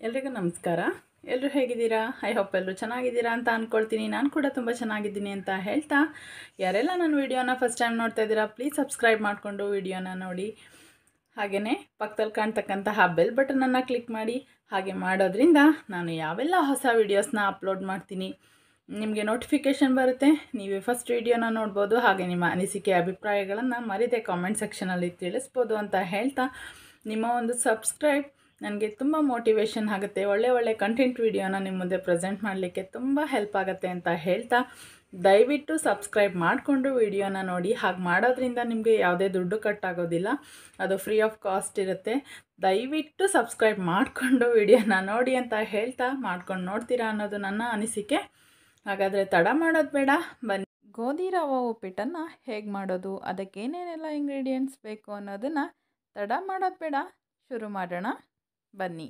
ಎಲ್ರಿಗೂ ನಮಸ್ಕಾರ ಎಲ್ಲರೂ ಹೇಗಿದ್ದೀರಾ ಐ ಹೋಪ್ ಎಲ್ಲರೂ ಚೆನ್ನಾಗಿದ್ದೀರಾ ಅಂತ ಅಂದ್ಕೊಳ್ತೀನಿ ನಾನು ಕೂಡ ತುಂಬ ಚೆನ್ನಾಗಿದ್ದೀನಿ ಅಂತ ಹೇಳ್ತಾ ಯಾರೆಲ್ಲ ನನ್ನ ವೀಡಿಯೋನ ಫಸ್ಟ್ ಟೈಮ್ ನೋಡ್ತಾ ಇದ್ದೀರಾ ಪ್ಲೀಸ್ ಸಬ್ಸ್ಕ್ರೈಬ್ ಮಾಡಿಕೊಂಡು ವೀಡಿಯೋನ ನೋಡಿ ಹಾಗೆಯೇ ಪಕ್ಕದಲ್ಲಿ ಕಾಣ್ತಕ್ಕಂತಹ ಬೆಲ್ ಬಟನನ್ನು ಕ್ಲಿಕ್ ಮಾಡಿ ಹಾಗೆ ಮಾಡೋದ್ರಿಂದ ನಾನು ಯಾವೆಲ್ಲ ಹೊಸ ವೀಡಿಯೋಸ್ನ ಅಪ್ಲೋಡ್ ಮಾಡ್ತೀನಿ ನಿಮಗೆ ನೋಟಿಫಿಕೇಷನ್ ಬರುತ್ತೆ ನೀವೇ ಫಸ್ಟ್ ವೀಡಿಯೋನ ನೋಡ್ಬೋದು ಹಾಗೆ ನಿಮ್ಮ ಅನಿಸಿಕೆ ಅಭಿಪ್ರಾಯಗಳನ್ನು ಮರಿದೆ ಕಾಮೆಂಟ್ ಸೆಕ್ಷನಲ್ಲಿ ತಿಳಿಸ್ಬೋದು ಅಂತ ಹೇಳ್ತಾ ನಿಮ್ಮ ಒಂದು ಸಬ್ಸ್ಕ್ರೈಬ್ ನನಗೆ ತುಂಬ ಮೋಟಿವೇಶನ್ ಆಗುತ್ತೆ ಒಳ್ಳೆ ಒಳ್ಳೆ ಕಂಟೆಂಟ್ ವೀಡಿಯೋನ ನಿಮ್ಮ ಮುಂದೆ ಪ್ರೆಸೆಂಟ್ ಮಾಡಲಿಕ್ಕೆ ತುಂಬ ಹೆಲ್ಪ್ ಆಗುತ್ತೆ ಅಂತ ಹೇಳ್ತಾ ದಯವಿಟ್ಟು ಸಬ್ಸ್ಕ್ರೈಬ್ ಮಾಡಿಕೊಂಡು ವೀಡಿಯೋನ ನೋಡಿ ಹಾಗೆ ಮಾಡೋದ್ರಿಂದ ನಿಮಗೆ ಯಾವುದೇ ದುಡ್ಡು ಕಟ್ಟಾಗೋದಿಲ್ಲ ಅದು ಫ್ರೀ ಆಫ್ ಕಾಸ್ಟ್ ಇರುತ್ತೆ ದಯವಿಟ್ಟು ಸಬ್ಸ್ಕ್ರೈಬ್ ಮಾಡಿಕೊಂಡು ವಿಡಿಯೋನ ನೋಡಿ ಅಂತ ಹೇಳ್ತಾ ಮಾಡ್ಕೊಂಡು ನೋಡ್ತೀರಾ ಅನ್ನೋದು ನನ್ನ ಅನಿಸಿಕೆ ಹಾಗಾದರೆ ತಡ ಮಾಡೋದು ಬೇಡ ಬನ್ನಿ ಗೋಧಿ ರವೆ ಉಪ್ಪಿಟ್ಟನ್ನು ಹೇಗೆ ಮಾಡೋದು ಅದಕ್ಕೆ ಏನೇನೆಲ್ಲ ಇಂಗ್ರೀಡಿಯೆಂಟ್ಸ್ ಬೇಕು ಅನ್ನೋದನ್ನು ತಡ ಮಾಡೋದು ಬೇಡ ಶುರು ಮಾಡೋಣ ಬನ್ನಿ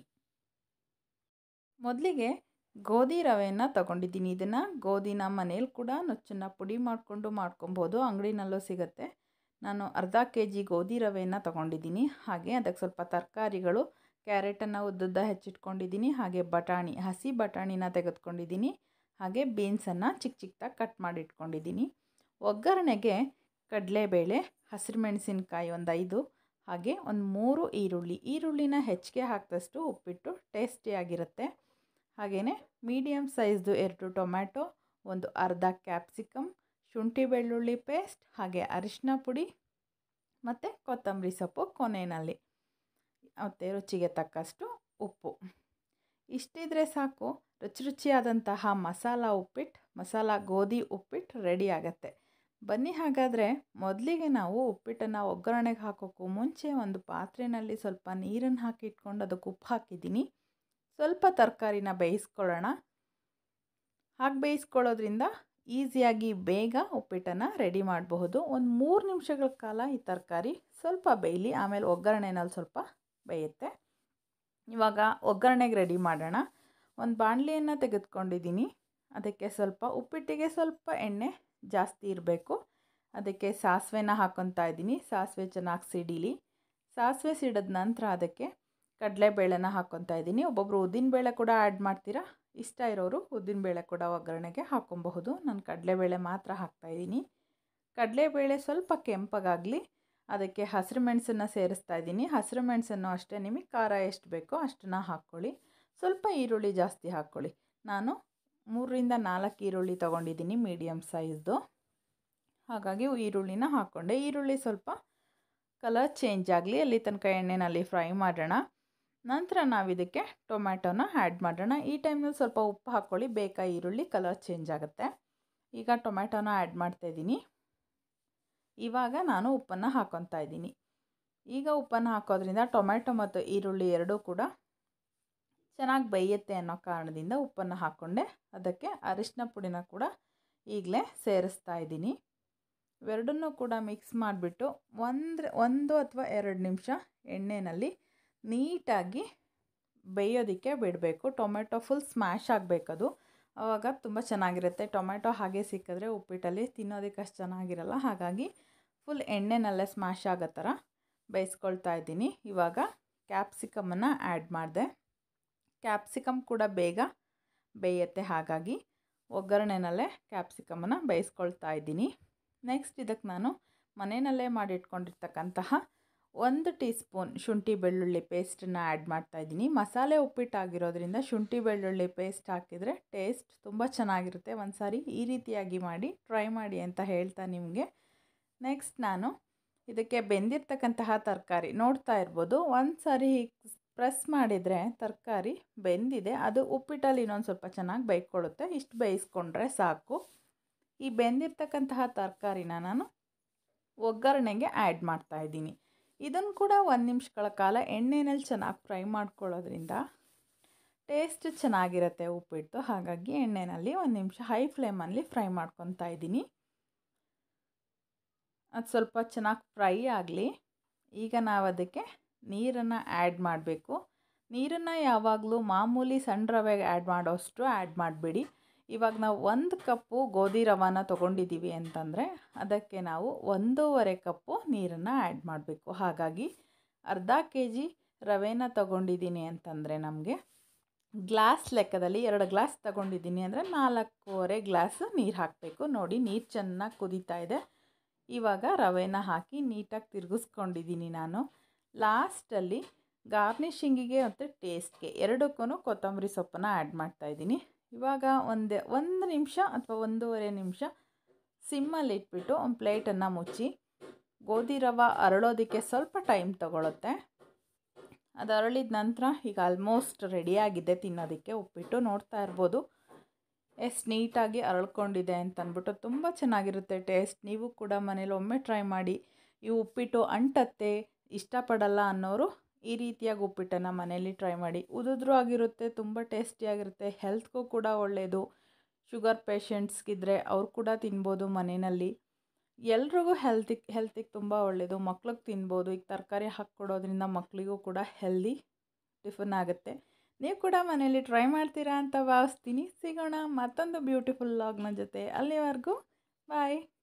ಮೊದಲಿಗೆ ಗೋಧಿ ರವೆಯನ್ನು ತಗೊಂಡಿದ್ದೀನಿ ಇದನ್ನು ಗೋಧಿನ ಮನೇಲಿ ಕೂಡ ನುಚ್ಚನ್ನು ಪುಡಿ ಮಾಡಿಕೊಂಡು ಮಾಡ್ಕೊಬೋದು ಅಂಗಡಿನಲ್ಲೂ ಸಿಗುತ್ತೆ ನಾನು ಅರ್ಧ ಕೆ ಜಿ ಗೋಧಿ ರವೆಯನ್ನು ತಗೊಂಡಿದ್ದೀನಿ ಹಾಗೆ ಅದಕ್ಕೆ ಸ್ವಲ್ಪ ತರಕಾರಿಗಳು ಕ್ಯಾರೆಟನ್ನು ಉದ್ದುದ್ದ ಹೆಚ್ಚಿಟ್ಕೊಂಡಿದ್ದೀನಿ ಹಾಗೆ ಬಟಾಣಿ ಹಸಿ ಬಟಾಣಿನ ತೆಗೆದುಕೊಂಡಿದ್ದೀನಿ ಹಾಗೆ ಬೀನ್ಸನ್ನು ಚಿಕ್ಕ ಚಿಕ್ಕದಾಗಿ ಕಟ್ ಮಾಡಿ ಇಟ್ಕೊಂಡಿದ್ದೀನಿ ಒಗ್ಗರಣೆಗೆ ಕಡಲೆಬೇಳೆ ಹಸಿರು ಮೆಣಸಿನ್ಕಾಯಿ ಒಂದು ಐದು ಹಾಗೆ ಒಂದು ಮೂರು ಈರುಳ್ಳಿ ಈರುಳ್ಳಿನ ಹೆಚ್ಚಿಗೆ ಹಾಕಿದಷ್ಟು ಉಪ್ಪಿಟ್ಟು ಟೇಸ್ಟಿಯಾಗಿರುತ್ತೆ ಹಾಗೆಯೇ ಮೀಡಿಯಮ್ ಸೈಜ್ದು ಎರಡು ಟೊಮ್ಯಾಟೊ ಒಂದು ಅರ್ಧ ಕ್ಯಾಪ್ಸಿಕಮ್ ಶುಂಠಿ ಬೆಳ್ಳುಳ್ಳಿ ಪೇಸ್ಟ್ ಹಾಗೆ ಅರಿಶಿನ ಪುಡಿ ಮತ್ತು ಕೊತ್ತಂಬರಿ ಸೊಪ್ಪು ಕೊನೆಯಲ್ಲಿ ಮತ್ತು ರುಚಿಗೆ ತಕ್ಕಷ್ಟು ಉಪ್ಪು ಇಷ್ಟಿದ್ರೆ ಸಾಕು ರುಚಿ ರುಚಿಯಾದಂತಹ ಮಸಾಲ ಉಪ್ಪಿಟ್ಟು ಮಸಾಲ ಗೋಧಿ ಉಪ್ಪಿಟ್ಟು ರೆಡಿ ಆಗುತ್ತೆ ಬನ್ನಿ ಹಾಗಾದರೆ ಮೊದಲಿಗೆ ನಾವು ಉಪ್ಪಿಟ್ಟನ್ನು ಒಗ್ಗರಣೆಗೆ ಹಾಕೋಕ್ಕೂ ಮುಂಚೆ ಒಂದು ಪಾತ್ರೆಯಲ್ಲಿ ಸ್ವಲ್ಪ ನೀರನ್ನು ಹಾಕಿ ಇಟ್ಕೊಂಡು ಅದಕ್ಕೆ ಉಪ್ಪು ಹಾಕಿದ್ದೀನಿ ಸ್ವಲ್ಪ ತರಕಾರಿನ ಬೇಯಿಸ್ಕೊಳ್ಳೋಣ ಹಾಗೆ ಬೇಯಿಸ್ಕೊಳ್ಳೋದ್ರಿಂದ ಈಸಿಯಾಗಿ ಬೇಗ ಉಪ್ಪಿಟ್ಟನ್ನು ರೆಡಿ ಮಾಡಬಹುದು ಒಂದು ಮೂರು ನಿಮಿಷಗಳ ಕಾಲ ಈ ತರಕಾರಿ ಸ್ವಲ್ಪ ಬೇಯಲಿ ಆಮೇಲೆ ಒಗ್ಗರಣೆನಲ್ಲಿ ಸ್ವಲ್ಪ ಬೇಯುತ್ತೆ ಇವಾಗ ಒಗ್ಗರಣೆಗೆ ರೆಡಿ ಮಾಡೋಣ ಒಂದು ಬಾಣಲಿಯನ್ನು ತೆಗೆದುಕೊಂಡಿದ್ದೀನಿ ಅದಕ್ಕೆ ಸ್ವಲ್ಪ ಉಪ್ಪಿಟ್ಟಿಗೆ ಸ್ವಲ್ಪ ಎಣ್ಣೆ ಜಾಸ್ತಿ ಇರಬೇಕು ಅದಕ್ಕೆ ಸಾಸಿವೆನ ಹಾಕ್ಕೊತಾ ಇದ್ದೀನಿ ಸಾಸಿವೆ ಚೆನ್ನಾಗಿ ಸಿಡೀಲಿ ಸಾಸಿವೆ ಸಿಡಿದ ನಂತರ ಅದಕ್ಕೆ ಕಡಲೆಬೇಳೆನ ಹಾಕ್ಕೊತಾ ಇದ್ದೀನಿ ಒಬ್ಬೊಬ್ಬರು ಉದ್ದಿನಬೇಳೆ ಕೂಡ ಆ್ಯಡ್ ಮಾಡ್ತೀರಾ ಇಷ್ಟ ಇರೋರು ಉದ್ದಿನಬೇಳೆ ಕೂಡ ಒಗ್ಗರಣೆಗೆ ಹಾಕ್ಕೊಬಹುದು ನಾನು ಕಡಲೆಬೇಳೆ ಮಾತ್ರ ಹಾಕ್ತಾಯಿದ್ದೀನಿ ಕಡಲೆಬೇಳೆ ಸ್ವಲ್ಪ ಕೆಂಪಗಾಗಲಿ ಅದಕ್ಕೆ ಹಸಿರು ಮೆಣಸನ್ನು ಸೇರಿಸ್ತಾ ಇದ್ದೀನಿ ಹಸಿರು ಮೆಣಸನ್ನು ಅಷ್ಟೇ ನಿಮಗೆ ಖಾರ ಎಷ್ಟು ಬೇಕೋ ಅಷ್ಟನ್ನು ಹಾಕ್ಕೊಳ್ಳಿ ಸ್ವಲ್ಪ ಈರುಳ್ಳಿ ಜಾಸ್ತಿ ಹಾಕ್ಕೊಳ್ಳಿ ನಾನು ಮೂರರಿಂದ ನಾಲ್ಕು ಈರುಳ್ಳಿ ತೊಗೊಂಡಿದ್ದೀನಿ ಮೀಡಿಯಮ್ ಸೈಜ್ದು ಹಾಗಾಗಿ ಈರುಳ್ಳಿನ ಹಾಕ್ಕೊಂಡೆ ಈರುಳ್ಳಿ ಸ್ವಲ್ಪ ಕಲರ್ ಚೇಂಜ್ ಆಗಲಿ ಅಲ್ಲಿ ತನಕ ಎಣ್ಣೆನಲ್ಲಿ ಫ್ರೈ ಮಾಡೋಣ ನಂತರ ನಾವು ಇದಕ್ಕೆ ಟೊಮ್ಯಾಟೊನ ಆ್ಯಡ್ ಮಾಡೋಣ ಈ ಟೈಮ್ನಲ್ಲಿ ಸ್ವಲ್ಪ ಉಪ್ಪು ಹಾಕ್ಕೊಳ್ಳಿ ಬೇಕಾ ಈರುಳ್ಳಿ ಕಲರ್ ಚೇಂಜ್ ಆಗುತ್ತೆ ಈಗ ಟೊಮ್ಯಾಟೊನ ಆ್ಯಡ್ ಮಾಡ್ತಾಯಿದ್ದೀನಿ ಇವಾಗ ನಾನು ಉಪ್ಪನ್ನು ಹಾಕ್ಕೊತಾ ಇದ್ದೀನಿ ಈಗ ಉಪ್ಪನ್ನು ಹಾಕೋದ್ರಿಂದ ಟೊಮ್ಯಾಟೊ ಮತ್ತು ಈರುಳ್ಳಿ ಎರಡೂ ಕೂಡ ಚೆನ್ನಾಗಿ ಬೇಯುತ್ತೆ ಅನ್ನೋ ಕಾರಣದಿಂದ ಉಪ್ಪನ್ನು ಹಾಕ್ಕೊಂಡೆ ಅದಕ್ಕೆ ಅರಿಶಿನ ಪುಡಿನ ಕೂಡ ಈಗಲೇ ಸೇರಿಸ್ತಾ ಇದ್ದೀನಿ ಇವೆರಡನ್ನೂ ಕೂಡ ಮಿಕ್ಸ್ ಮಾಡಿಬಿಟ್ಟು ಒಂದು ಒಂದು ಅಥವಾ ಎರಡು ನಿಮಿಷ ಎಣ್ಣೆಯಲ್ಲಿ ನೀಟಾಗಿ ಬೇಯೋದಕ್ಕೆ ಬಿಡಬೇಕು ಟೊಮೆಟೊ ಫುಲ್ ಸ್ಮ್ಯಾಶ್ ಆಗಬೇಕದು ಆವಾಗ ತುಂಬ ಚೆನ್ನಾಗಿರುತ್ತೆ ಟೊಮೆಟೊ ಹಾಗೆ ಸಿಕ್ಕಿದ್ರೆ ಉಪ್ಪಿಟ್ಟಲ್ಲಿ ತಿನ್ನೋದಕ್ಕೆ ಅಷ್ಟು ಚೆನ್ನಾಗಿರಲ್ಲ ಹಾಗಾಗಿ ಫುಲ್ ಎಣ್ಣೆನಲ್ಲೇ ಸ್ಮ್ಯಾಶ್ ಆಗೋ ಥರ ಬೇಯಿಸ್ಕೊಳ್ತಾ ಇದ್ದೀನಿ ಇವಾಗ ಕ್ಯಾಪ್ಸಿಕಮನ್ನು ಆ್ಯಡ್ ಮಾಡಿದೆ ಕ್ಯಾಪ್ಸಿಕಮ್ ಕೂಡ ಬೇಗ ಬೇಯುತ್ತೆ ಹಾಗಾಗಿ ಒಗ್ಗರಣೆನಲ್ಲೇ ಕ್ಯಾಪ್ಸಿಕಮನ್ನು ಬೇಯಿಸ್ಕೊಳ್ತಾ ಇದ್ದೀನಿ ನೆಕ್ಸ್ಟ್ ಇದಕ್ಕೆ ನಾನು ಮನೆಯಲ್ಲೇ ಮಾಡಿಟ್ಕೊಂಡಿರ್ತಕ್ಕಂತಹ ಒಂದು ಟೀ ಸ್ಪೂನ್ ಶುಂಠಿ ಬೆಳ್ಳುಳ್ಳಿ ಪೇಸ್ಟನ್ನು ಆ್ಯಡ್ ಮಾಡ್ತಾಯಿದ್ದೀನಿ ಮಸಾಲೆ ಉಪ್ಪಿಟ್ಟಾಗಿರೋದ್ರಿಂದ ಶುಂಠಿ ಬೆಳ್ಳುಳ್ಳಿ ಪೇಸ್ಟ್ ಹಾಕಿದರೆ ಟೇಸ್ಟ್ ತುಂಬ ಚೆನ್ನಾಗಿರುತ್ತೆ ಒಂದು ಸಾರಿ ಈ ರೀತಿಯಾಗಿ ಮಾಡಿ ಟ್ರೈ ಮಾಡಿ ಅಂತ ಹೇಳ್ತಾ ನಿಮಗೆ ನೆಕ್ಸ್ಟ್ ನಾನು ಇದಕ್ಕೆ ಬೆಂದಿರ್ತಕ್ಕಂತಹ ತರಕಾರಿ ನೋಡ್ತಾ ಇರ್ಬೋದು ಒಂದು ಸಾರಿ ಪ್ರೆಸ್ ಮಾಡಿದರೆ ತರಕಾರಿ ಬೆಂದಿದೆ ಅದು ಉಪ್ಪಿಟ್ಟಲ್ಲಿ ಇನ್ನೊಂದು ಸ್ವಲ್ಪ ಚೆನ್ನಾಗಿ ಬೇಯ್ಕೊಳ್ಳುತ್ತೆ ಇಷ್ಟು ಬೇಯಿಸ್ಕೊಂಡ್ರೆ ಸಾಕು ಈ ಬೆಂದಿರ್ತಕ್ಕಂತಹ ತರಕಾರಿನ ನಾನು ಒಗ್ಗರಣೆಗೆ ಆ್ಯಡ್ ಮಾಡ್ತಾಯಿದ್ದೀನಿ ಇದನ್ನು ಕೂಡ ಒಂದು ನಿಮಿಷಗಳ ಕಾಲ ಎಣ್ಣೆಯಲ್ಲಿ ಚೆನ್ನಾಗಿ ಫ್ರೈ ಮಾಡ್ಕೊಳ್ಳೋದ್ರಿಂದ ಟೇಸ್ಟ್ ಚೆನ್ನಾಗಿರುತ್ತೆ ಉಪ್ಪಿಟ್ಟು ಹಾಗಾಗಿ ಎಣ್ಣೆಯಲ್ಲಿ ಒಂದು ನಿಮಿಷ ಹೈ ಫ್ಲೇಮಲ್ಲಿ ಫ್ರೈ ಮಾಡ್ಕೊತಾ ಇದ್ದೀನಿ ಅದು ಸ್ವಲ್ಪ ಚೆನ್ನಾಗಿ ಫ್ರೈ ಆಗಲಿ ಈಗ ನಾವು ಅದಕ್ಕೆ ನೀರನ್ನು ಆ್ಯಡ್ ಮಾಡಬೇಕು ನೀರನ್ನು ಯಾವಾಗಲೂ ಮಾಮೂಲಿ ಸಣ್ಣ ರವೆಗೆ ಆ್ಯಡ್ ಮಾಡೋಷ್ಟು ಆ್ಯಡ್ ಮಾಡಬೇಡಿ ಇವಾಗ ನಾವು ಒಂದು ಕಪ್ಪು ಗೋಧಿ ರವಾನ ತೊಗೊಂಡಿದ್ದೀವಿ ಅಂತಂದರೆ ಅದಕ್ಕೆ ನಾವು ಒಂದೂವರೆ ಕಪ್ಪು ನೀರನ್ನು ಆ್ಯಡ್ ಮಾಡಬೇಕು ಹಾಗಾಗಿ ಅರ್ಧ ಕೆ ಜಿ ರವೆನ ತೊಗೊಂಡಿದ್ದೀನಿ ಅಂತಂದರೆ ನಮಗೆ ಗ್ಲಾಸ್ ಲೆಕ್ಕದಲ್ಲಿ ಎರಡು ಗ್ಲಾಸ್ ತಗೊಂಡಿದ್ದೀನಿ ಅಂದರೆ ನಾಲ್ಕೂವರೆ ಗ್ಲಾಸ್ ನೀರು ಹಾಕಬೇಕು ನೋಡಿ ನೀರು ಚೆನ್ನಾಗಿ ಕುದೀತಾ ಇದೆ ಇವಾಗ ರವೆನ ಹಾಕಿ ನೀಟಾಗಿ ತಿರುಗಿಸ್ಕೊಂಡಿದ್ದೀನಿ ನಾನು ಲಾಸ್ಟಲ್ಲಿ ಗಾರ್ನಿಷಿಂಗಿಗೆ ಮತ್ತು ಟೇಸ್ಟ್ಗೆ ಎರಡಕ್ಕೂ ಕೊತ್ತಂಬರಿ ಸೊಪ್ಪನ್ನು ಆ್ಯಡ್ ಮಾಡ್ತಾಯಿದ್ದೀನಿ ಇವಾಗ ಒಂದು ಒಂದು ನಿಮಿಷ ಅಥವಾ ಒಂದೂವರೆ ನಿಮಿಷ ಸಿಮ್ಮಲ್ಲಿ ಇಟ್ಬಿಟ್ಟು ಒಂದು ಪ್ಲೇಟನ್ನು ಮುಚ್ಚಿ ಗೋಧಿ ರವೆ ಅರಳೋದಕ್ಕೆ ಸ್ವಲ್ಪ ಟೈಮ್ ತಗೊಳುತ್ತೆ ಅದು ಅರಳಿದ ನಂತರ ಈಗ ಆಲ್ಮೋಸ್ಟ್ ರೆಡಿಯಾಗಿದೆ ತಿನ್ನೋದಕ್ಕೆ ಉಪ್ಪಿಟ್ಟು ನೋಡ್ತಾ ಇರ್ಬೋದು ಎಷ್ಟು ನೀಟಾಗಿ ಅರಳ್ಕೊಂಡಿದೆ ಅಂತ ಅಂದ್ಬಿಟ್ಟು ತುಂಬ ಚೆನ್ನಾಗಿರುತ್ತೆ ಟೇಸ್ಟ್ ನೀವು ಕೂಡ ಮನೇಲಿ ಒಮ್ಮೆ ಟ್ರೈ ಮಾಡಿ ಈ ಉಪ್ಪಿಟ್ಟು ಅಂಟತ್ತೆ ಇಷ್ಟಪಡಲ್ಲ ಅನ್ನೋರು ಈ ರೀತಿಯಾಗಿ ಉಪ್ಪಿಟ್ಟನ್ನು ಮನೇಲಿ ಟ್ರೈ ಮಾಡಿ ಉದುದ್ರು ಆಗಿರುತ್ತೆ ತುಂಬ ಟೇಸ್ಟಿಯಾಗಿರುತ್ತೆ ಹೆಲ್ತ್ಗೂ ಕೂಡ ಒಳ್ಳೆಯದು ಶುಗರ್ ಪೇಷಂಟ್ಸ್ಗಿದ್ರೆ ಅವ್ರು ಕೂಡ ತಿನ್ಬೋದು ಮನೆಯಲ್ಲಿ ಎಲ್ರಿಗೂ ಹೆಲ್ತಿಗೆ ಹೆಲ್ತಿಗೆ ತುಂಬ ಒಳ್ಳೆಯದು ಮಕ್ಳಿಗೆ ತಿನ್ಬೋದು ಈಗ ತರಕಾರಿ ಹಾಕ್ಕೊಡೋದ್ರಿಂದ ಮಕ್ಕಳಿಗೂ ಕೂಡ ಹೆಲ್ದಿ ಟಿಫನ್ ಆಗುತ್ತೆ ನೀವು ಕೂಡ ಮನೇಲಿ ಟ್ರೈ ಮಾಡ್ತೀರಾ ಅಂತ ಭಾವಿಸ್ತೀನಿ ಸಿಗೋಣ ಮತ್ತೊಂದು ಬ್ಯೂಟಿಫುಲ್ ಲಾಗ್ನ ಜೊತೆ ಅಲ್ಲಿವರೆಗೂ ಬಾಯ್